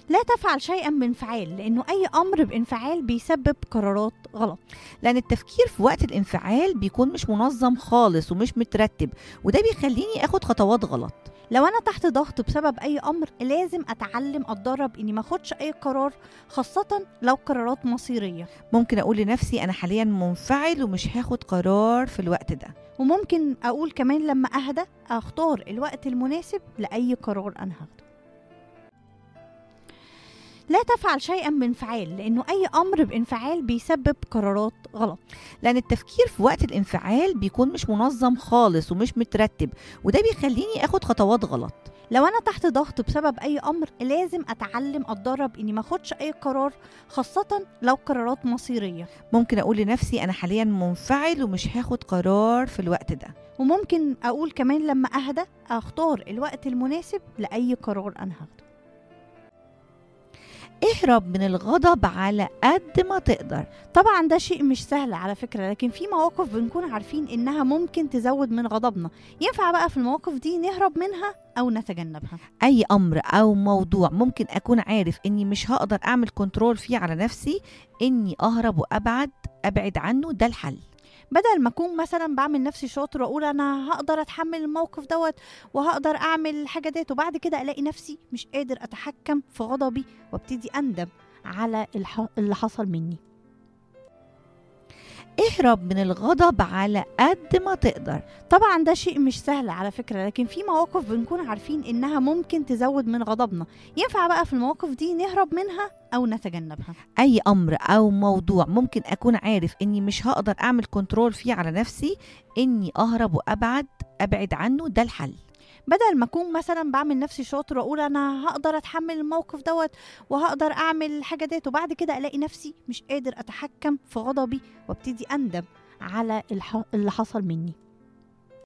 لا تفعل شيئا بانفعال لانه اي امر بانفعال بيسبب قرارات غلط لان التفكير في وقت الانفعال بيكون مش منظم خالص ومش مترتب وده بيخليني اخد خطوات غلط لو انا تحت ضغط بسبب اي امر لازم اتعلم اتدرب اني ما اخدش اي قرار خاصه لو قرارات مصيريه ممكن اقول لنفسي انا حاليا منفعل ومش هاخد قرار في الوقت ده وممكن اقول كمان لما اهدى اختار الوقت المناسب لاي قرار انا هاخده لا تفعل شيئا بانفعال لانه اي امر بانفعال بيسبب قرارات غلط لان التفكير في وقت الانفعال بيكون مش منظم خالص ومش مترتب وده بيخليني اخد خطوات غلط لو انا تحت ضغط بسبب اي امر لازم اتعلم اتدرب اني ما اخدش اي قرار خاصه لو قرارات مصيريه ممكن اقول لنفسي انا حاليا منفعل ومش هاخد قرار في الوقت ده وممكن اقول كمان لما اهدى اختار الوقت المناسب لاي قرار انا هاخده اهرب من الغضب على قد ما تقدر طبعا ده شيء مش سهل على فكرة لكن في مواقف بنكون عارفين إنها ممكن تزود من غضبنا ينفع بقى في المواقف دي نهرب منها أو نتجنبها اي امر او موضوع ممكن اكون عارف اني مش هقدر اعمل كنترول فيه على نفسي اني اهرب وابعد ابعد عنه ده الحل بدل ما أكون مثلا بعمل نفسي شاطر وأقول أنا هقدر أتحمل الموقف دوت وهقدر أعمل الحاجة ديت وبعد كده ألاقي نفسي مش قادر أتحكم في غضبي وابتدي أندم على الح- اللي حصل مني اهرب من الغضب على قد ما تقدر طبعا ده شيء مش سهل على فكرة لكن في مواقف بنكون عارفين إنها ممكن تزود من غضبنا ينفع بقى في المواقف دي نهرب منها أو نتجنبها اي امر او موضوع ممكن اكون عارف اني مش هقدر اعمل كنترول فيه على نفسي اني اهرب وابعد ابعد عنه ده الحل بدل ما أكون مثلا بعمل نفسي شاطر وأقول أنا هقدر أتحمل الموقف دوت وهقدر أعمل الحاجة ديت وبعد كده ألاقي نفسي مش قادر أتحكم في غضبي وابتدي أندم على الح- اللي حصل مني